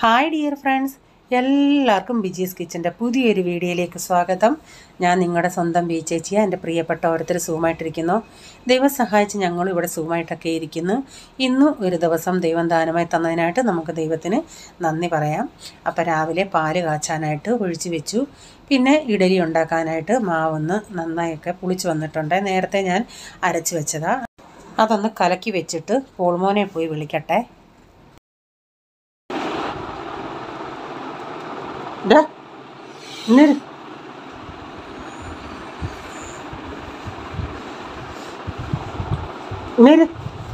hi dear friends എല്ലാവർക്കും ബിജീസ് കിച്ചൻ്റെ പുതിയൊരു വീഡിയോയിലേക്ക് സ്വാഗതം ഞാൻ നിങ്ങളുടെ സ്വന്തം ബി ചേച്ചിയാണ് എൻ്റെ പ്രിയപ്പെട്ട ഓരോരുത്തർ സൂമായിട്ടിരിക്കുന്നു ദൈവം സഹായിച്ച് ഞങ്ങളും ഇവിടെ സൂമായിട്ടൊക്കെ ഇരിക്കുന്നു ഇന്നും ഒരു ദിവസം ദൈവം ദാനമായി തന്നതിനായിട്ട് നമുക്ക് ദൈവത്തിന് നന്ദി പറയാം അപ്പോൾ രാവിലെ പാല് കാച്ചാനായിട്ട് ഒഴിച്ച് വെച്ചു പിന്നെ ഇഡലി ഉണ്ടാക്കാനായിട്ട് മാവൊന്ന് നന്നായൊക്കെ പുളിച്ച് വന്നിട്ടുണ്ട് നേരത്തെ ഞാൻ അരച്ച് വെച്ചതാണ് അതൊന്ന് കലക്കി വെച്ചിട്ട് പോൾമോനെ പോയി വിളിക്കട്ടെ ഡാ ഇന്നൊരു ഇന്നൊരു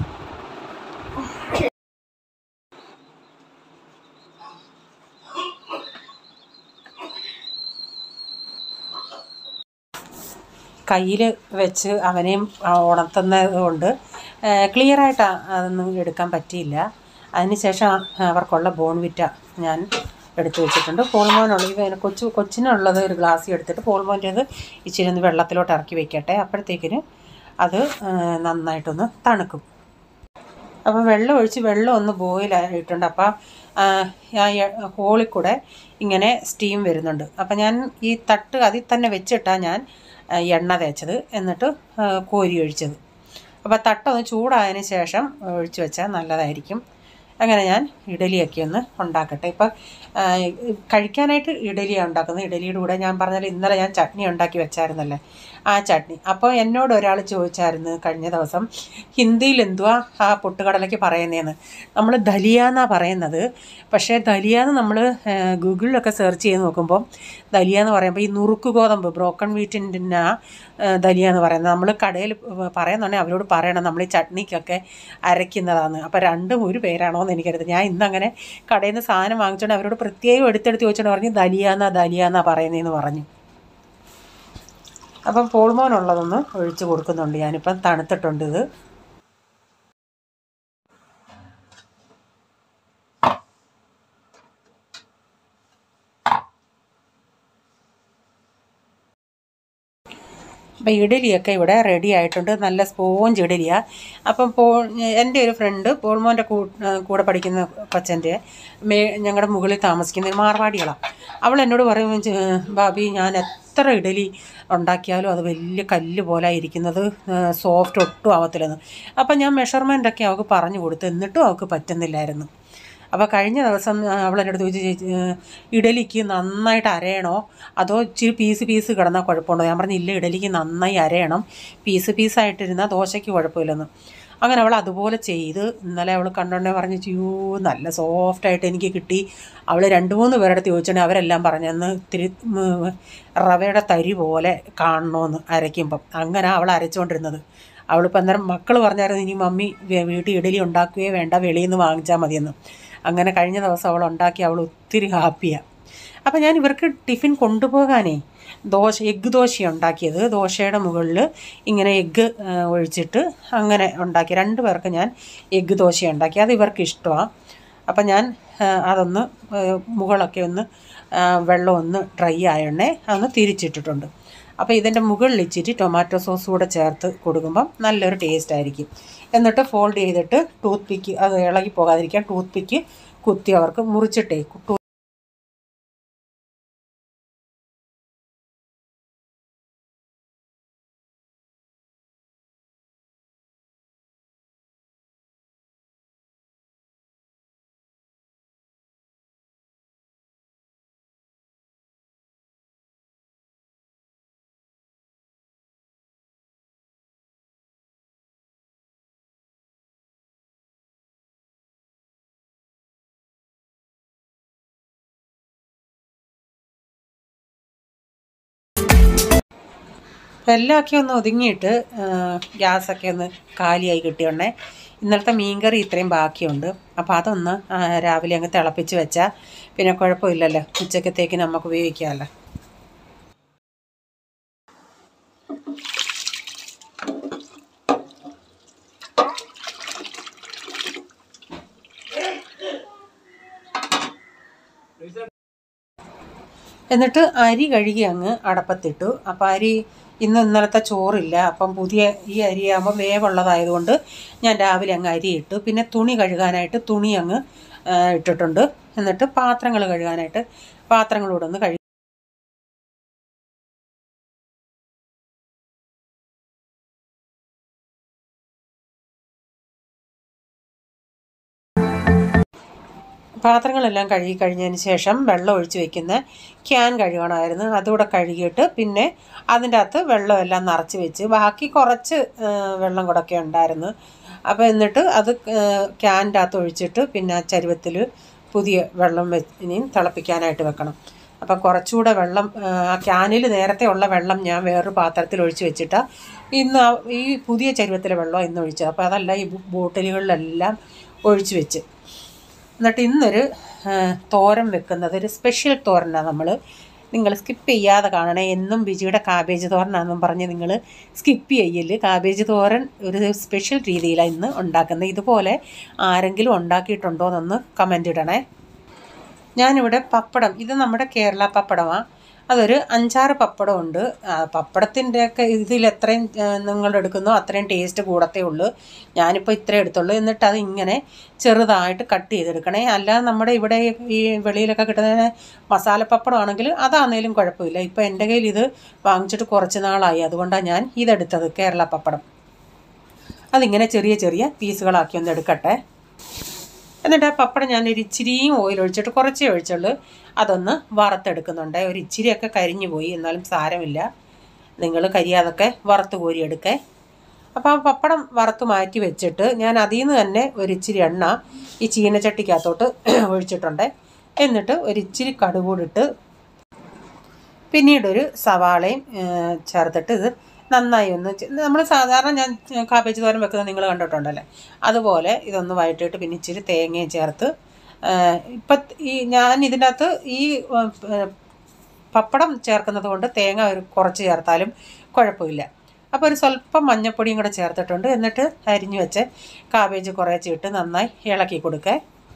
കയ്യിൽ വെച്ച് അവനെയും ഉണർത്തുന്നത് കൊണ്ട് ക്ലിയറായിട്ട് അതൊന്നും എടുക്കാൻ പറ്റിയില്ല അതിനുശേഷം അവർക്കുള്ള ബോൺവിറ്റ ഞാൻ എടുത്തു വെച്ചിട്ടുണ്ട് പോൾമോനുള്ള ഇവ കൊച്ചു കൊച്ചിനുള്ളത് ഒരു ഗ്ലാസ്സിൽ എടുത്തിട്ട് പോൾമോൻ്റേത് ഇച്ചിരി ഒന്ന് വെള്ളത്തിലോട്ട് ഇറക്കി വെക്കട്ടെ അപ്പോഴത്തേക്കിന് അത് നന്നായിട്ടൊന്ന് തണുക്കും അപ്പോൾ വെള്ളം ഒഴിച്ച് വെള്ളം ഒന്ന് ബോയിൽ ആയിട്ടുണ്ട് അപ്പോൾ ആ ഹോളിൽ കൂടെ ഇങ്ങനെ സ്റ്റീം വരുന്നുണ്ട് അപ്പോൾ ഞാൻ ഈ തട്ട് അതിൽ തന്നെ വെച്ചിട്ടാണ് ഞാൻ എണ്ണ തേച്ചത് എന്നിട്ട് കോരി ഒഴിച്ചത് അപ്പോൾ തട്ടൊന്ന് ചൂടായതിന് ശേഷം ഒഴിച്ച് വെച്ചാൽ നല്ലതായിരിക്കും അങ്ങനെ ഞാൻ ഇഡലിയൊക്കെ ഒന്ന് ഉണ്ടാക്കട്ടെ ഇപ്പം കഴിക്കാനായിട്ട് ഇഡലിയാണ് ഉണ്ടാക്കുന്നത് ഇഡലിയുടെ കൂടെ ഞാൻ പറഞ്ഞാൽ ഇന്നലെ ഞാൻ ചട്നി ഉണ്ടാക്കി വെച്ചായിരുന്നല്ലേ ആ ചട്നി അപ്പോൾ എന്നോട് ഒരാൾ ചോദിച്ചായിരുന്നു കഴിഞ്ഞ ദിവസം ഹിന്ദിയിൽ എന്തുവാ ആ പൊട്ടുകടലയ്ക്ക് പറയുന്നതെന്ന് നമ്മൾ ദലിയ എന്നാണ് പറയുന്നത് പക്ഷേ ദലിയ എന്ന് നമ്മൾ ഗൂഗിളിലൊക്കെ സെർച്ച് ചെയ്ത് നോക്കുമ്പോൾ ദലിയ എന്ന് പറയുമ്പോൾ ഈ നുറുക്ക് ഗോതമ്പ് ബ്രോക്കൺ വീറ്റിൻ്റെ ദലിയ എന്ന് പറയുന്നത് നമ്മൾ കടയിൽ പറയുന്നുണ്ടെങ്കിൽ അവരോട് പറയണം നമ്മൾ ഈ ചട്നിക്കൊക്കെ അരയ്ക്കുന്നതാണ് അപ്പോൾ രണ്ടും ഒരു പേരാണോ എന്ന് എനിക്കറിയത് ഞാൻ ഇന്നങ്ങനെ കടയിൽ നിന്ന് സാധനം വാങ്ങിച്ചുകൊണ്ട് അവരോട് പ്രത്യേകം എടുത്തെടുത്ത് ചോദിച്ചോണ്ട് പറഞ്ഞു ദലിയാന്നാ ദലിയാന്നാ പറയുന്നതെന്ന് പറഞ്ഞു അപ്പം പോൾമോനുള്ളതൊന്ന് ഒഴിച്ച് കൊടുക്കുന്നുണ്ട് ഞാനിപ്പം തണുത്തിട്ടുണ്ട് ഇത് അപ്പോൾ ഇഡലിയൊക്കെ ഇവിടെ റെഡി ആയിട്ടുണ്ട് നല്ല സ്പോഞ്ച് ഇഡലിയാണ് അപ്പം പോ എൻ്റെ ഒരു ഫ്രണ്ട് പോൾമോൻ്റെ കൂടെ പഠിക്കുന്ന കൊച്ചൻ്റെ മേ ഞങ്ങളുടെ മുകളിൽ താമസിക്കുന്ന മാർവാടികളാണ് അവൾ എന്നോട് പറയും ബാബി ഞാൻ എത്ര ഇഡലി ഉണ്ടാക്കിയാലും അത് വലിയ കല്ല് പോലെ ഇരിക്കുന്നത് സോഫ്റ്റ് ഒട്ടും ആവത്തില്ലെന്ന് അപ്പം ഞാൻ മെഷർമെൻ്റൊക്കെ അവൾക്ക് പറഞ്ഞു കൊടുത്തു എന്നിട്ടും അവൾക്ക് പറ്റുന്നില്ലായിരുന്നു അപ്പോൾ കഴിഞ്ഞ ദിവസം അവൾ എൻ്റെ അടുത്ത് ചോദിച്ചു ഇഡലിക്ക് നന്നായിട്ട് അരയണോ അതോ ഇച്ചിരി പീസ് പീസ് കിടന്നാൽ കുഴപ്പമുണ്ടോ ഞാൻ പറഞ്ഞു ഇല്ല ഇഡലിക്ക് നന്നായി അരയണം പീസ് പീസായിട്ടിരുന്നാൽ ദോശയ്ക്ക് കുഴപ്പമില്ലെന്ന് അങ്ങനെ അവൾ അതുപോലെ ചെയ്ത് ഇന്നലെ അവൾ കണ്ടോണ്ടേ പറഞ്ഞു ച്യൂ നല്ല സോഫ്റ്റായിട്ട് എനിക്ക് കിട്ടി അവൾ രണ്ട് മൂന്ന് പേരുടെ ചോദിച്ചിട്ടുണ്ടെങ്കിൽ അവരെല്ലാം പറഞ്ഞെന്ന് ഇത്തിരി റവയുടെ തരി പോലെ കാണണമെന്ന് അരയ്ക്കുമ്പം അങ്ങനെ അവൾ അരച്ചുകൊണ്ടിരുന്നത് അവളിപ്പോൾ അന്നേരം മക്കൾ പറഞ്ഞായിരുന്നു ഇനി മമ്മി വീട്ടിൽ ഇഡലി ഉണ്ടാക്കുകയോ വേണ്ട വെളിയിൽ നിന്ന് വാങ്ങിച്ചാൽ മതിയെന്ന് അങ്ങനെ കഴിഞ്ഞ ദിവസം അവൾ ഉണ്ടാക്കി അവൾ ഒത്തിരി ഹാപ്പിയാണ് അപ്പോൾ ഞാൻ ഇവർക്ക് ടിഫിൻ കൊണ്ടുപോകാനേ ദോശ എഗ്ഗ് ദോശ ഉണ്ടാക്കിയത് ദോശയുടെ മുകളിൽ ഇങ്ങനെ എഗ്ഗ് ഒഴിച്ചിട്ട് അങ്ങനെ ഉണ്ടാക്കി രണ്ട് പേർക്ക് ഞാൻ എഗ്ഗ് ദോശ ഉണ്ടാക്കി അത് ഇവർക്ക് ഇഷ്ടമാണ് അപ്പം ഞാൻ അതൊന്ന് മുകളൊക്കെ ഒന്ന് വെള്ളം ഒന്ന് ഡ്രൈ ആയണേ അതൊന്ന് തിരിച്ചിട്ടിട്ടുണ്ട് അപ്പോൾ ഇതിൻ്റെ മുകളിൽ ഇച്ചിട്ട് ടൊമാറ്റോ സോസ് കൂടെ ചേർത്ത് കൊടുക്കുമ്പം നല്ലൊരു ടേസ്റ്റ് ആയിരിക്കും എന്നിട്ട് ഫോൾഡ് ചെയ്തിട്ട് ടൂത്ത് പിക്ക് അത് ഇളകി പോകാതിരിക്കാൻ ടൂത്ത് പിക്ക് കുത്തി അവർക്ക് മുറിച്ചിട്ടേ എല്ലാമൊക്കെ ഒന്ന് ഒതുങ്ങിയിട്ട് ഗ്യാസൊക്കെ ഒന്ന് കാലിയായി കിട്ടിയോണ്ടേ ഇന്നലത്തെ മീൻകറി ഇത്രയും ബാക്കിയുണ്ട് അപ്പോൾ അതൊന്ന് രാവിലെ അങ്ങ് തിളപ്പിച്ച് വെച്ചാൽ പിന്നെ കുഴപ്പമില്ലല്ലോ ഉച്ചക്കത്തേക്ക് നമുക്ക് ഉപയോഗിക്കാമല്ലോ എന്നിട്ട് അരി കഴുകി അങ്ങ് അടപ്പത്തിട്ടു അപ്പോൾ അരി ഇന്ന് ഇന്നലത്തെ ചോറില്ല അപ്പം പുതിയ ഈ അരിയാകുമ്പോൾ വേവുള്ളതായതുകൊണ്ട് ഞാൻ രാവിലെ അങ്ങ് അരി ഇട്ടു പിന്നെ തുണി കഴുകാനായിട്ട് തുണി അങ്ങ് ആ, ഇട്ടിട്ടുണ്ട് എന്നിട്ട് പാത്രങ്ങൾ കഴുകാനായിട്ട് പാത്രങ്ങളൂടെ ഒന്ന് കഴുകി പാത്രങ്ങളെല്ലാം കഴുകി കഴിഞ്ഞതിന് ശേഷം വെള്ളം ഒഴിച്ച് വെക്കുന്ന ക്യാൻ കഴുകണമായിരുന്നു അതുകൂടെ കഴുകിയിട്ട് പിന്നെ അതിൻ്റെ അകത്ത് വെള്ളമെല്ലാം നിറച്ച് വെച്ച് ബാക്കി കുറച്ച് ആ, വെള്ളം കൂടെ ഒക്കെ ഉണ്ടായിരുന്നു അപ്പോൾ എന്നിട്ട് അത് ക്യാൻ്റെ അകത്ത് ഒഴിച്ചിട്ട് പിന്നെ ആ ചരുവത്തിൽ പുതിയ വെള്ളം വെച്ച് ഇനിയും തിളപ്പിക്കാനായിട്ട് വെക്കണം അപ്പം കുറച്ചുകൂടെ വെള്ളം ആ, ആ ക്യാനിൽ നേരത്തെ ഉള്ള വെള്ളം ഞാൻ വേറൊരു പാത്രത്തിൽ ഒഴിച്ച് വെച്ചിട്ടാണ് ഇന്ന് ആ- ഈ പുതിയ ചരുവത്തിലെ വെള്ളം ഇന്ന് ഒഴിച്ചത് അപ്പോൾ അതല്ല ഈ ബോട്ടിലുകളിലെല്ലാം ഒഴിച്ച് വെച്ച് എന്നിട്ട് ഇന്നൊരു ആ, തോരൻ വെക്കുന്നത് ഒരു സ്പെഷ്യൽ തോരനാണ് നമ്മൾ നിങ്ങൾ സ്കിപ്പ് ചെയ്യാതെ കാണണേ എന്നും ബിജിയുടെ കാബേജ് തോരനാണെന്നും പറഞ്ഞ് നിങ്ങൾ സ്കിപ്പ് ചെയ്യല് കാബേജ് തോരൻ ഒരു സ്പെഷ്യൽ രീതിയിലാണ് ഇന്ന് ഉണ്ടാക്കുന്നത് ഇതുപോലെ ആരെങ്കിലും ഉണ്ടാക്കിയിട്ടുണ്ടോ എന്നൊന്ന് കമൻ്റ് ഇടണേ ഞാനിവിടെ പപ്പടം ഇത് നമ്മുടെ കേരള പപ്പടമാണ് അതൊരു അഞ്ചാറ് പപ്പടം ഉണ്ട് പപ്പടത്തിൻ്റെയൊക്കെ ഇതിൽ എത്രയും ആ, നിങ്ങൾ എടുക്കുന്നോ അത്രയും ടേസ്റ്റ് കൂടത്തേ ഉള്ളൂ ഞാനിപ്പോൾ ഇത്രേ എടുത്തുള്ളൂ എന്നിട്ട് അത് ഇങ്ങനെ ചെറുതായിട്ട് കട്ട് ചെയ്തെടുക്കണേ അല്ലാതെ നമ്മുടെ ഇവിടെ ഈ വെളിയിലൊക്കെ കിട്ടുന്ന മസാല പപ്പടം ആണെങ്കിൽ അതാണേലും കുഴപ്പമില്ല ഇപ്പോൾ എൻ്റെ കയ്യിൽ ഇത് വാങ്ങിച്ചിട്ട് കുറച്ച് നാളായി അതുകൊണ്ടാണ് ഞാൻ ഇതെടുത്തത് കേരള പപ്പടം അതിങ്ങനെ ചെറിയ ചെറിയ പീസുകളാക്കി ഒന്ന് എടുക്കട്ടെ എന്നിട്ട് ആ പപ്പടം ഞാൻ ഒരു ഇച്ചിരിയും ഓയിൽ ഒഴിച്ചിട്ട് കുറച്ചേ ഒഴിച്ചുള്ളൂ അതൊന്ന് വറുത്തെടുക്കുന്നുണ്ട് ഒരു ഇച്ചിരിയൊക്കെ കരിഞ്ഞു പോയി എന്നാലും സാരമില്ല നിങ്ങൾ കരിയാതൊക്കെ വറുത്ത് കോരിയെടുക്കേ അപ്പോൾ ആ പപ്പടം വറുത്ത് മാറ്റി വെച്ചിട്ട് ഞാൻ അതിൽ നിന്ന് തന്നെ ഒരു ഇച്ചിരി എണ്ണ ഈ ചീനച്ചട്ടിക്കകത്തോട്ട് ഒഴിച്ചിട്ടുണ്ട് എന്നിട്ട് ഒരു ഇച്ചിരി കടുകൂടിട്ട് പിന്നീടൊരു സവാളയും ഏ, ചേർത്തിട്ട് ഇത് നന്നായി ഒന്ന് നമ്മൾ സാധാരണ ഞാൻ കാബേജ് തോരൻ വെക്കുന്നത് നിങ്ങൾ കണ്ടിട്ടുണ്ടല്ലേ അതുപോലെ ഇതൊന്ന് വഴറ്റിയിട്ട് പിന്നെ ഇച്ചിരി തേങ്ങയും ചേർത്ത് ഇപ്പം ഈ ഞാൻ ഇതിൻ്റെ അകത്ത് ഈ ഏ, പപ്പടം ചേർക്കുന്നത് കൊണ്ട് തേങ്ങ ഒരു കുറച്ച് ചേർത്താലും കുഴപ്പമില്ല അപ്പോൾ ഒരു സ്വല്പം മഞ്ഞപ്പൊടിയും കൂടെ ചേർത്തിട്ടുണ്ട് എന്നിട്ട് അരിഞ്ഞു വെച്ച് കാബേജ് കുറേശ്ശെ ഇട്ട് നന്നായി ഇളക്കി കൊടുക്കേ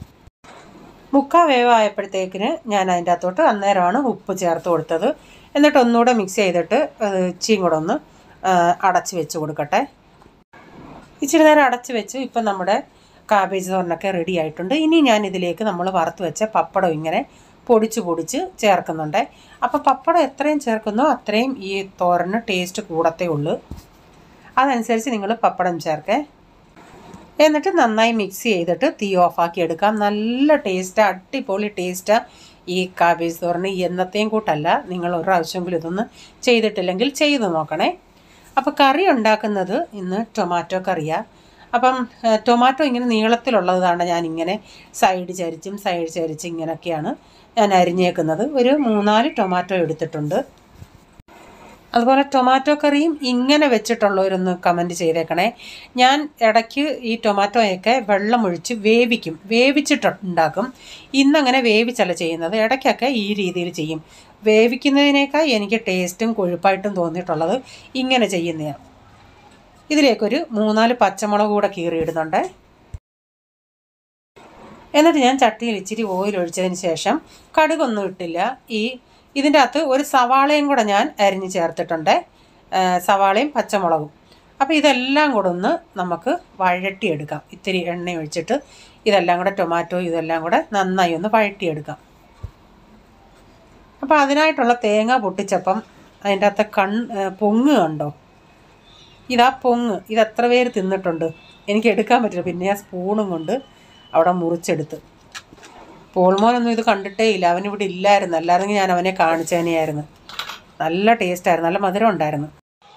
മുക്കാ വേവായപ്പോഴത്തേക്കിന് ഞാൻ അതിൻ്റെ അകത്തോട്ട് അന്നേരമാണ് ഉപ്പ് ചേർത്ത് കൊടുത്തത് എന്നിട്ട് ഒന്നുകൂടെ മിക്സ് ചെയ്തിട്ട് അത് ഇച്ചിയും കൂടെ ഒന്ന് ആ, അടച്ച് വെച്ച് കൊടുക്കട്ടെ ഇച്ചിരി നേരം അടച്ച് വെച്ച് ഇപ്പം നമ്മുടെ കാബേജ് തോരനൊക്കെ റെഡി ആയിട്ടുണ്ട് ഇനി ഞാൻ ഇതിലേക്ക് നമ്മൾ വറുത്ത് വെച്ച പപ്പടം ഇങ്ങനെ പൊടിച്ച് പൊടിച്ച് ചേർക്കുന്നുണ്ട് അപ്പോൾ പപ്പടം എത്രയും ചേർക്കുന്നോ അത്രയും ഈ തോരന് ടേസ്റ്റ് കൂടത്തേ ഉള്ളൂ അതനുസരിച്ച് നിങ്ങൾ പപ്പടം ചേർക്കേ എന്നിട്ട് നന്നായി മിക്സ് ചെയ്തിട്ട് തീ ഓഫാക്കി എടുക്കാം നല്ല ടേസ്റ്റാണ് അടിപൊളി ടേസ്റ്റാണ് ഈ കാബേജ് തോരന് എന്നത്തെയും കൂട്ടല്ല നിങ്ങൾ ഒരു പ്രാവശ്യമെങ്കിലും ഇതൊന്ന് ചെയ്തിട്ടില്ലെങ്കിൽ ചെയ്ത് നോക്കണേ അപ്പോൾ കറി ഉണ്ടാക്കുന്നത് ഇന്ന് ടൊമാറ്റോ കറിയാണ് അപ്പം ആ, ടൊമാറ്റോ ഇങ്ങനെ നീളത്തിലുള്ളതാണ് ഞാനിങ്ങനെ സൈഡ് ചരിച്ചും സൈഡ് ചരിച്ചും ഇങ്ങനെയൊക്കെയാണ് ഞാൻ അരിഞ്ഞേക്കുന്നത് ഒരു മൂന്നാല് ടൊമാറ്റോ എടുത്തിട്ടുണ്ട് അതുപോലെ ടൊമാറ്റോ കറിയും ഇങ്ങനെ വെച്ചിട്ടുള്ളവരൊന്ന് കമൻറ്റ് ചെയ്തേക്കണേ ഞാൻ ഇടയ്ക്ക് ഈ ടൊമാറ്റോയൊക്കെ വെള്ളം ഒഴിച്ച് വേവിക്കും വേവിച്ചിട്ട് ഉണ്ടാക്കും ഇന്നങ്ങനെ വേവിച്ചല്ല ചെയ്യുന്നത് ഇടയ്ക്കൊക്കെ ഈ രീതിയിൽ ചെയ്യും വേവിക്കുന്നതിനേക്കാൾ എനിക്ക് ടേസ്റ്റും കൊഴുപ്പായിട്ടും തോന്നിയിട്ടുള്ളത് ഇങ്ങനെ ചെയ്യുന്നതാണ് ഇതിലേക്കൊരു മൂന്നാല് പച്ചമുളക് കൂടെ കീറിയിടുന്നുണ്ട് എന്നിട്ട് ഞാൻ ചട്ടിയിൽ ഇച്ചിരി ഓയിൽ ഒഴിച്ചതിന് ശേഷം കടുകൊന്നും ഇട്ടില്ല ഈ ഇതിൻ്റെ അകത്ത് ഒരു സവാളയും കൂടെ ഞാൻ അരിഞ്ഞ് ചേർത്തിട്ടുണ്ട് ആ, സവാളയും പച്ചമുളകും അപ്പോൾ ഇതെല്ലാം കൂടെ ഒന്ന് നമുക്ക് വഴട്ടിയെടുക്കാം ഇത്തിരി എണ്ണ ഒഴിച്ചിട്ട് ഇതെല്ലാം കൂടെ ടൊമാറ്റോ ഇതെല്ലാം കൂടെ നന്നായി ഒന്ന് വഴട്ടിയെടുക്കാം അപ്പോൾ അതിനായിട്ടുള്ള തേങ്ങ പൊട്ടിച്ചപ്പം അതിൻ്റെ അകത്തെ കൺ ആ, പൊങ്ങ് കണ്ടോ ഇതാ പൊങ്ങ് ഇത് എത്ര പേര് തിന്നിട്ടുണ്ട് എനിക്ക് എടുക്കാൻ പറ്റില്ല പിന്നെ ആ സ്പൂണും കൊണ്ട് അവിടെ മുറിച്ചെടുത്ത് പോൾമോനൊന്നും ഇത് കണ്ടിട്ടേ ഇല്ല അവനിവിടെ ഇല്ലായിരുന്നു അല്ലായിരുന്നെങ്കിൽ ഞാൻ അവനെ കാണിച്ചേനെയായിരുന്നു നല്ല ടേസ്റ്റായിരുന്നു നല്ല മധുരം ഉണ്ടായിരുന്നു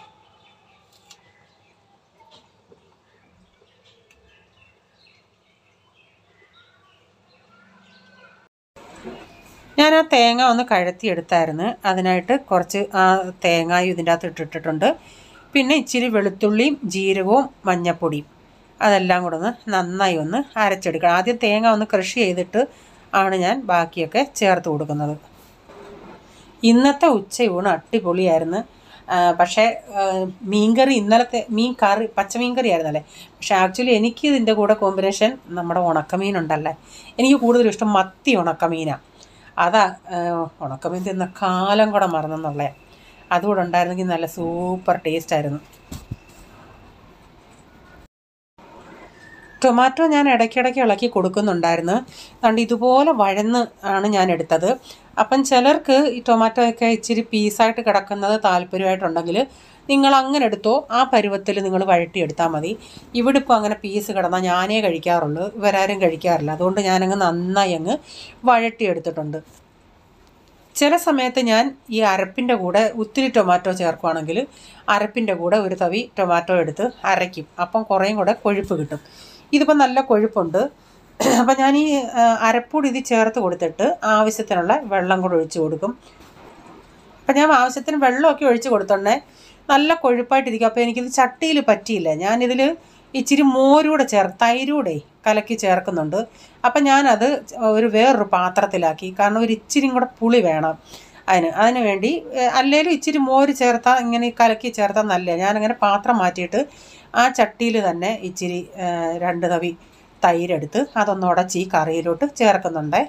ഞാൻ ആ തേങ്ങ ഒന്ന് കഴത്തിയെടുത്തായിരുന്നു അതിനായിട്ട് കുറച്ച് ആ തേങ്ങായും ഇതിൻ്റെ അകത്ത് ഇട്ടിട്ടുണ്ട് പിന്നെ ഇച്ചിരി വെളുത്തുള്ളിയും ജീരകവും മഞ്ഞപ്പൊടിയും അതെല്ലാം കൂടെ ഒന്ന് നന്നായി ഒന്ന് അരച്ചെടുക്കണം ആദ്യം തേങ്ങ ഒന്ന് കൃഷി ചെയ്തിട്ട് ആണ് ഞാൻ ബാക്കിയൊക്കെ ചേർത്ത് കൊടുക്കുന്നത് ഇന്നത്തെ ഉച്ചയൂണ് അടിപൊളിയായിരുന്നു ആ, പക്ഷേ ആ, മീൻകറി ഇന്നലത്തെ മീൻ കറി പച്ചമീൻ കറി ആയിരുന്നല്ലേ പക്ഷേ ആക്ച്വലി എനിക്ക് ഇതിൻ്റെ കൂടെ കോമ്പിനേഷൻ നമ്മുടെ ഉണക്കമീൻ ഉണ്ടല്ലേ എനിക്ക് കൂടുതലും ഇഷ്ടം മത്തി ഉണക്കമീനാണ് അതാ ആ, ഉണക്കമീൻ തിന്ന കാലം കൂടെ മറന്നെന്നുള്ളേ അതുകൂടെ ഉണ്ടായിരുന്നെങ്കിൽ നല്ല സൂപ്പർ ടേസ്റ്റ് ആയിരുന്നു ടൊമാറ്റോ ഞാൻ ഇടയ്ക്കിടയ്ക്ക് ഇളക്കി കൊടുക്കുന്നുണ്ടായിരുന്നു അതുകൊണ്ട് ഇതുപോലെ വഴന്ന് ആണ് ഞാൻ എടുത്തത് അപ്പം ചിലർക്ക് ഈ ടൊമാറ്റോ ഒക്കെ ഇച്ചിരി പീസായിട്ട് കിടക്കുന്നത് താല്പര്യമായിട്ടുണ്ടെങ്കിൽ നിങ്ങൾ അങ്ങനെ എടുത്തോ ആ പരുവത്തിൽ നിങ്ങൾ വഴട്ടിയെടുത്താൽ മതി ഇവിടെ ഇപ്പോൾ അങ്ങനെ പീസ് കിടന്നാൽ ഞാനേ കഴിക്കാറുള്ളൂ ഇവരാരും കഴിക്കാറില്ല അതുകൊണ്ട് ഞാനങ്ങ് നന്നായി അങ്ങ് വഴട്ടിയെടുത്തിട്ടുണ്ട് ചില സമയത്ത് ഞാൻ ഈ അരപ്പിൻ്റെ കൂടെ ഒത്തിരി ടൊമാറ്റോ ചേർക്കുവാണെങ്കിൽ അരപ്പിൻ്റെ കൂടെ ഒരു തവി ടൊമാറ്റോ എടുത്ത് അരയ്ക്കും അപ്പം കുറേയും കൂടെ കൊഴുപ്പ് കിട്ടും ഇതിപ്പോൾ നല്ല കൊഴുപ്പുണ്ട് അപ്പം ഞാൻ ഈ ആ, അരപ്പൂടി ഇത് ചേർത്ത് കൊടുത്തിട്ട് ആവശ്യത്തിനുള്ള വെള്ളം കൂടെ ഒഴിച്ച് കൊടുക്കും അപ്പം ഞാൻ ആവശ്യത്തിന് വെള്ളമൊക്കെ ഒഴിച്ച് കൊടുത്തോണ്ടേ നല്ല കൊഴുപ്പായിട്ടിരിക്കും അപ്പോൾ എനിക്കിത് ചട്ടിയിൽ പറ്റിയില്ല ഞാനിതിൽ ഇച്ചിരി മോരൂടെ ചേർ തൈരൂടെ കലക്കി ചേർക്കുന്നുണ്ട് അപ്പം ഞാനത് ഒരു വേറൊരു പാത്രത്തിലാക്കി കാരണം ഒരു ഇച്ചിരിയും കൂടെ പുളി വേണം അതിന് അതിന് വേണ്ടി ഏഹ്, അല്ലേലും ഇച്ചിരി മോര് ചേർത്താൽ ഇങ്ങനെ ഈ കലക്കി ചേർത്താൽ നല്ല ഞാനങ്ങനെ പാത്രം മാറ്റിയിട്ട് ആ ചട്ടിയിൽ തന്നെ ഇച്ചിരി ഏഹ്, രണ്ട് തവി തൈരെടുത്ത് അതൊന്ന് ഉടച്ച് ഈ കറിയിലോട്ട് ചേർക്കുന്നുണ്ടേ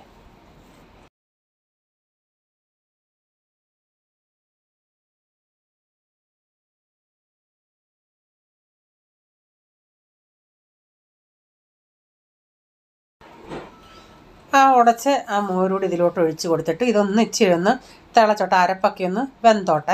ആ ഉടച്ച് ആ മോരൂടി ഇതിലോട്ട് ഒഴിച്ച് കൊടുത്തിട്ട് ഇതൊന്ന് ഇച്ചിരി ഒന്ന് തിളച്ചോട്ടെ അരപ്പൊക്കെ ഒന്ന് വെന്തോട്ടെ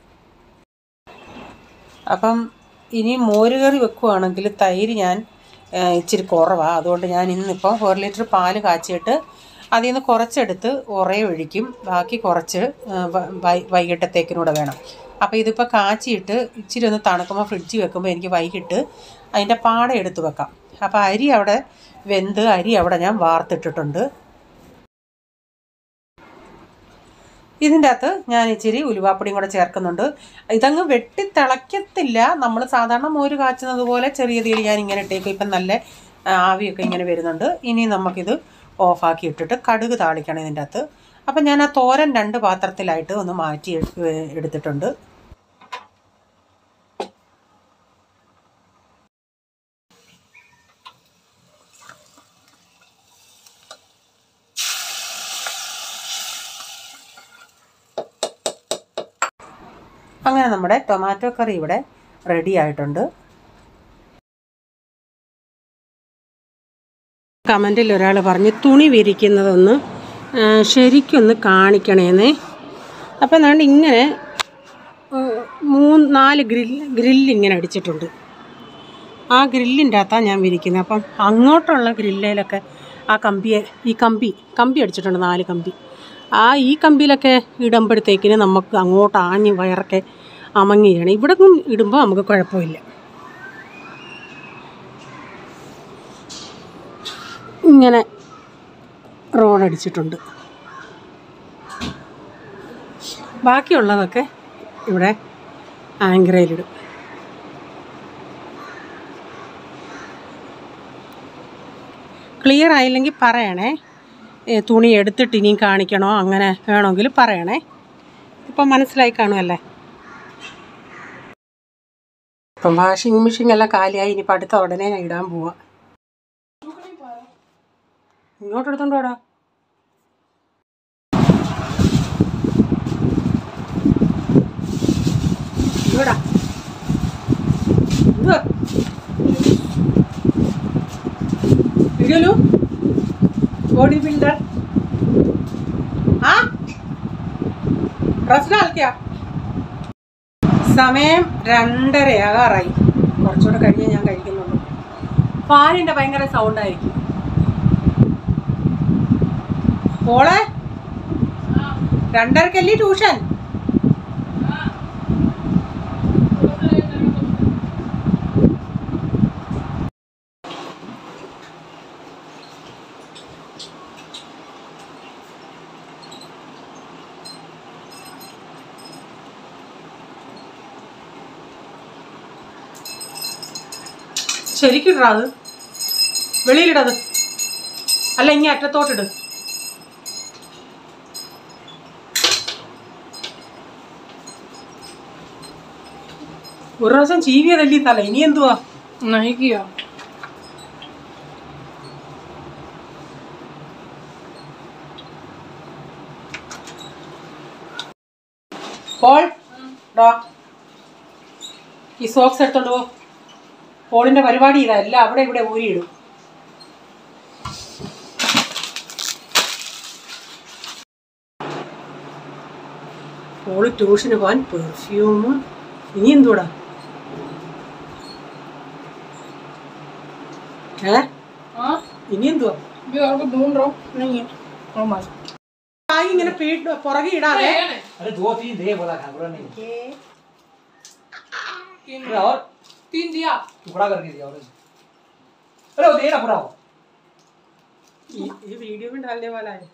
അപ്പം ഇനി മോര് കറി വെക്കുവാണെങ്കിൽ തൈര് ഞാൻ ആ, ഇച്ചിരി കുറവാണ് അതുകൊണ്ട് ഞാൻ ഇന്നിപ്പോൾ ഒരു ലിറ്റർ പാല് കാച്ചിയിട്ട് അതിൽ നിന്ന് കുറച്ചെടുത്ത് ഉറയെ ഒഴിക്കും ബാക്കി കുറച്ച് ആ, വ- വൈ- വൈകിട്ടത്തേക്കിനൂടെ വേണം അപ്പോൾ ഇതിപ്പോൾ കാച്ചിയിട്ട് ഇച്ചിരി ഒന്ന് തണുക്കുമ്പോൾ ഫ്രിഡ്ജിൽ വെക്കുമ്പോൾ എനിക്ക് വൈകിട്ട് അതിൻ്റെ പാട എടുത്ത് വെക്കാം അപ്പോൾ അരി അവിടെ വെന്ത് അരി അവിടെ ഞാൻ വാർത്തിട്ടിട്ടുണ്ട് ഇതിൻ്റെ അകത്ത് ഞാൻ ഇച്ചിരി ഉലുവാപ്പൊടിയും കൂടെ ചേർക്കുന്നുണ്ട് ഇതങ്ങ് വെട്ടി തിളയ്ക്കത്തില്ല നമ്മൾ സാധാരണ മോര് കാച്ചുന്നത് പോലെ ചെറിയ തീയിൽ ഞാൻ ഇങ്ങനെ ഇട്ടേക്കും ഇപ്പം നല്ല ആ, ആവിയൊക്കെ ഇങ്ങനെ വരുന്നുണ്ട് ഇനി നമുക്കിത് ഓഫാക്കി ഇട്ടിട്ട് കടുക് താളിക്കണം ഇതിൻ്റെ അകത്ത് അപ്പം ഞാൻ ആ തോരൻ രണ്ട് പാത്രത്തിലായിട്ട് ഒന്ന് മാറ്റി എടു- എടുത്തിട്ടുണ്ട് അങ്ങനെ നമ്മുടെ ടൊമാറ്റോ കറി ഇവിടെ റെഡി ആയിട്ടുണ്ട് കമൻറ്റിൽ ഒരാൾ പറഞ്ഞു തുണി വിരിക്കുന്നതൊന്ന് ആ, ശരിക്കൊന്ന് കാണിക്കണേന്നേ അപ്പം എന്നാണ്ട് ഇങ്ങനെ ഉം, മൂന്ന് നാല് ഗ്രില്ല് ഗ്രില്ല് ഇങ്ങനെ അടിച്ചിട്ടുണ്ട് ആ ഗ്രില്ലിൻ്റെ അകത്താണ് ഞാൻ വിരിക്കുന്നത് അപ്പം അങ്ങോട്ടുള്ള ഗ്രില്ലയിലൊക്കെ ആ കമ്പിയെ ഈ കമ്പി കമ്പി അടിച്ചിട്ടുണ്ട് നാല് കമ്പി ആ ഈ കമ്പിയിലൊക്കെ ഇടുമ്പോഴത്തേക്കിന് നമുക്ക് അങ്ങോട്ട് ആഞ്ഞ് വയറൊക്കെ അമങ്ങി ചെയ്യണം ഇവിടെ ഇടുമ്പോൾ നമുക്ക് കുഴപ്പമില്ല ഇങ്ങനെ റോഡ് അടിച്ചിട്ടുണ്ട് ബാക്കിയുള്ളതൊക്കെ ഇവിടെ ആങ്കറയിലിടും ക്ലിയർ ആയില്ലെങ്കിൽ പറയണേ ഏ, തുണി എടുത്തിട്ട് ഇനിയും കാണിക്കണോ അങ്ങനെ വേണമെങ്കിൽ പറയണേ ഇപ്പം മനസ്സിലായി കാണുമല്ലേ ഇപ്പം വാഷിംഗ് മെഷീൻ എല്ലാം കാലിയായി ഇനിയിപ്പോൾ അടുത്ത ഉടനെ ഞാൻ ഇടാൻ പോവാം ഇങ്ങോട്ട് എടുത്തോണ്ട് പോടാ ഇങ്ങോട്ടാ എന്തുവാ ഇടിയല്ലോ ബോഡി ബിൽഡർ ആ ഡ്രസ്സിലാക്കിയാ സമയം രണ്ടരയാകാറായി കുറച്ചുകൂടെ കഴിഞ്ഞേ ഞാൻ കഴിക്കുന്നുള്ളൂ ഫാനിൻ്റെ ഭയങ്കര സൗണ്ടായിരിക്കും മോളെ രണ്ടരക്കല്ലേ ട്യൂഷൻ ശരിക്കിടാ അത് വെളിയിലിടത് അല്ല ഇനി അറ്റത്തോട്ടിട് ഒരു പ്രാവശ്യം ചീവിയതല്ലേ തല ഇനി എന്തുവാ നയിക്കുക പോൾ ഡോ ഈ സോക്സ് എടുത്തോണ്ട് പോ പോളിന്റെ പരിപാടി ഇതാ എല്ലാം അവിടെ ഇവിടെ ഊരിയിടും ഓള് ട്യൂഷന് പോകാൻ പെർഫ്യൂമും ഇനി എന്തുകൂടാ ഏ हाँ ഇനി എന്തുവാ भी और कुछ ढूंढ रहा हूँ नहीं है और मार ബാഗ് ഇങ്ങനെ പീട്ട് പുറകെ ഇടാതെ अरे दो तीन दे बोला था पूरा नहीं तीन अरे और तीन दिया टुकड़ा करके दिया और अरे वो दे ना पूरा वो ഈ- ഈ വീഡിയോ में डालने वाला है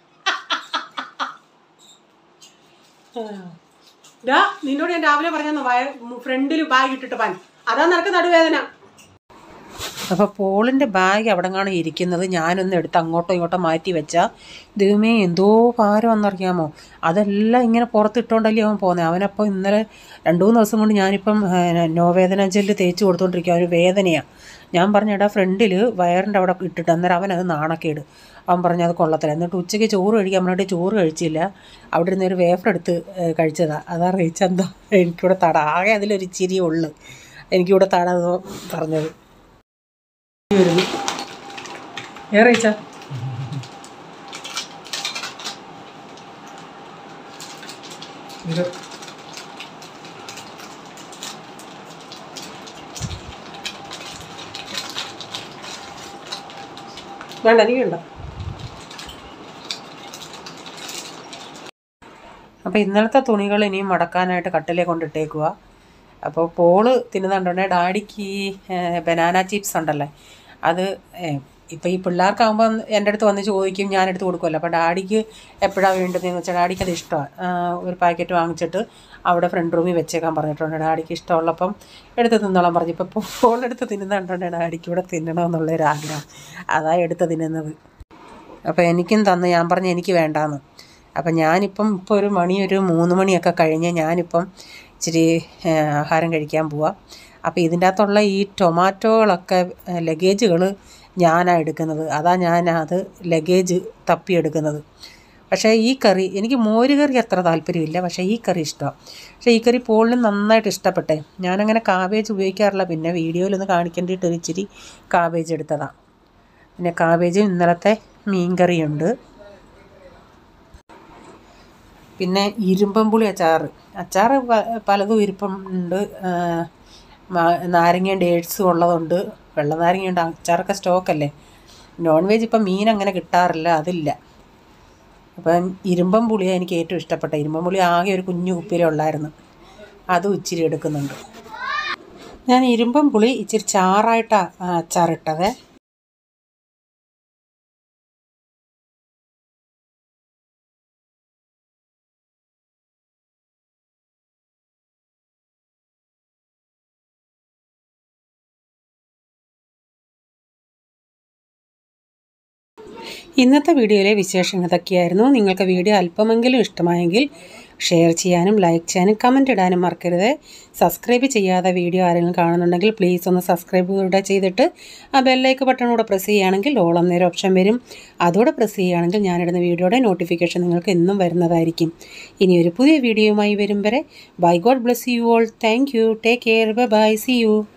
ഡാ നിന്നോട് ഞാൻ രാവിലെ പറഞ്ഞ വയ ഫ്രണ്ടിൽ ബാഗ് ഇട്ടിട്ട് പാൻ അതാ നിനക്ക് നടുവേദന അപ്പോൾ പോളിൻ്റെ ബാഗ് അവിടെ കാണും ഇരിക്കുന്നത് ഞാനൊന്ന് എടുത്ത് അങ്ങോട്ടോ ഇങ്ങോട്ടോ മാറ്റി വെച്ചാൽ ദൈവമേ എന്തോ ഭാരം വന്നറിയാമോ അതെല്ലാം ഇങ്ങനെ പുറത്തിട്ടോണ്ടല്ലേ അവൻ പോകുന്നത് അവനപ്പോൾ ഇന്നലെ രണ്ട് മൂന്ന് ദിവസം കൊണ്ട് ഞാനിപ്പം ഏഹ്, നോവേദന ജെല്ല് തേച്ച് കൊടുത്തോണ്ടിരിക്കുക ഒരു വേദനയാണ് ഞാൻ പറഞ്ഞു എടാ ഫ്രണ്ടിൽ വയറിൻ്റെ അവിടെ ഇട്ടിട്ട് അന്നേരം അവനത് നാണക്കേട് അവൻ പറഞ്ഞു അത് കൊള്ളത്തില്ല എന്നിട്ട് ഉച്ചയ്ക്ക് ചോറ് കഴിക്കാൻ വേണ്ടി ചോറ് കഴിച്ചില്ല അവിടെ ഇരുന്ന് ഒരു വേഫർ എടുത്ത് ഏഹ്, കഴിച്ചതാ അതാ റീച്ചെന്തോ എനിക്കിവിടെ തട ആകെ അതിലൊരു ചിരി ഉള്ളു എനിക്കിവിടെ തട എന്ന് പറഞ്ഞത് വരുന്നു ഏറെ റീച്ച इधर വേണ്ട എനിക്കുണ്ട അപ്പോൾ ഇന്നലത്തെ തുണികൾ ഇനിയും മടക്കാനായിട്ട് കട്ടിലേ കൊണ്ടിട്ടേക്കുക അപ്പോൾ പോള് തിന്നുന്നുണ്ടേ ഡാഡിക്ക് ഈ ബനാന ചിപ്സ് ഉണ്ടല്ലേ അത് ഇപ്പോൾ ഈ പിള്ളേർക്കാകുമ്പോൾ എൻ്റെ അടുത്ത് വന്ന് ചോദിക്കും ഞാൻ എടുത്ത് കൊടുക്കുമല്ലോ അപ്പോൾ ഡാഡിക്ക് എപ്പോഴാണ് വേണ്ടതെന്ന് വെച്ചാൽ ഡാഡിക്ക് അത് ഇഷ്ടമാണ് ഒരു പാക്കറ്റ് വാങ്ങിച്ചിട്ട് അവിടെ ഫ്രണ്ട് റൂമിൽ വെച്ചേക്കാൻ പറഞ്ഞിട്ടുണ്ട് ഡാഡിക്ക് ഇഷ്ടമുള്ളപ്പം എടുത്ത് തിന്നോളാൻ പറഞ്ഞു ഇപ്പോൾ പോളെടുത്ത് തിന്നുന്നുണ്ടേ ഡാഡിക്ക് ഇവിടെ തിന്നണമെന്നുള്ളൊരു ആഗ്രഹം അതാ എടുത്ത് തിന്നുന്നത് അപ്പോൾ എനിക്കും തന്ന് ഞാൻ പറഞ്ഞു എനിക്ക് വേണ്ടാന്ന് അപ്പം ഞാനിപ്പം ഇപ്പോൾ ഒരു മണി ഒരു മൂന്ന് മണിയൊക്കെ കഴിഞ്ഞ് ഞാനിപ്പം ഇച്ചിരി ആ, ആഹാരം കഴിക്കാൻ പോവാം അപ്പോൾ ഇതിൻ്റെ അകത്തുള്ള ഈ ടൊമാറ്റോകളൊക്കെ ലഗേജുകൾ ഞാനാണ് എടുക്കുന്നത് അതാ ഞാൻ അത് ലഗേജ് തപ്പിയെടുക്കുന്നത് പക്ഷേ ഈ കറി എനിക്ക് മോര് കറി അത്ര താല്പര്യമില്ല പക്ഷേ ഈ കറി ഇഷ്ടമാണ് പക്ഷേ ഈ കറി പോളിന് നന്നായിട്ട് ഇഷ്ടപ്പെട്ടെ ഞാനങ്ങനെ കാബേജ് ഉപയോഗിക്കാറില്ല പിന്നെ വീഡിയോയിലൊന്ന് കാണിക്കേണ്ടിയിട്ട് ഒരു ഇച്ചിരി കാബേജ് എടുത്തതാണ് പിന്നെ കാബേജും ഇന്നലത്തെ മീൻകറിയുണ്ട് പിന്നെ ഇരുമ്പമ്പുളി അച്ചാറ് അച്ചാറ് പ- പലതും ഇരിപ്പം ഉണ്ട് നാരങ്ങ ഡേറ്റ്സും ഉള്ളതുണ്ട് വെള്ള നാരങ്ങയുണ്ട് അച്ചാറൊക്കെ സ്റ്റോക്കല്ലേ നോൺ വെജ് ഇപ്പം മീൻ അങ്ങനെ കിട്ടാറില്ല അതില്ല അപ്പം ഇരുമ്പം പുളിയാണ് എനിക്ക് ഏറ്റവും ഇഷ്ടപ്പെട്ട ഇരുമ്പം പുളി ആകെ ഒരു കുഞ്ഞു കുപ്പിയിലേ ഉള്ളായിരുന്നു അതും ഇച്ചിരി എടുക്കുന്നുണ്ട് ഞാൻ ഇരുമ്പം പുളി ഇച്ചിരി ചാറായിട്ടാണ് അച്ചാറിട്ടത് ഇന്നത്തെ വീഡിയോയിലെ വിശേഷങ്ങൾ ഇതൊക്കെയായിരുന്നു നിങ്ങൾക്ക് വീഡിയോ അല്പമെങ്കിലും ഇഷ്ടമായെങ്കിൽ ഷെയർ ചെയ്യാനും ലൈക്ക് ചെയ്യാനും കമൻ്റ് ഇടാനും മറക്കരുത് സബ്സ്ക്രൈബ് ചെയ്യാതെ വീഡിയോ ആരെങ്കിലും കാണുന്നുണ്ടെങ്കിൽ പ്ലീസ് ഒന്ന് സബ്സ്ക്രൈബ് കൂടെ ചെയ്തിട്ട് ആ ബെല്ലൈക്ക് ബട്ടൺ കൂടെ പ്രസ് ചെയ്യുകയാണെങ്കിൽ ഓൾ എന്നൊരു ഓപ്ഷൻ വരും അതോടെ പ്രസ് ചെയ്യുകയാണെങ്കിൽ ഞാനിടുന്ന വീഡിയോയുടെ നോട്ടിഫിക്കേഷൻ നിങ്ങൾക്ക് എന്നും വരുന്നതായിരിക്കും ഇനി ഒരു പുതിയ വീഡിയോയുമായി വരും വരെ bye God bless you all thank you take care bye bye see U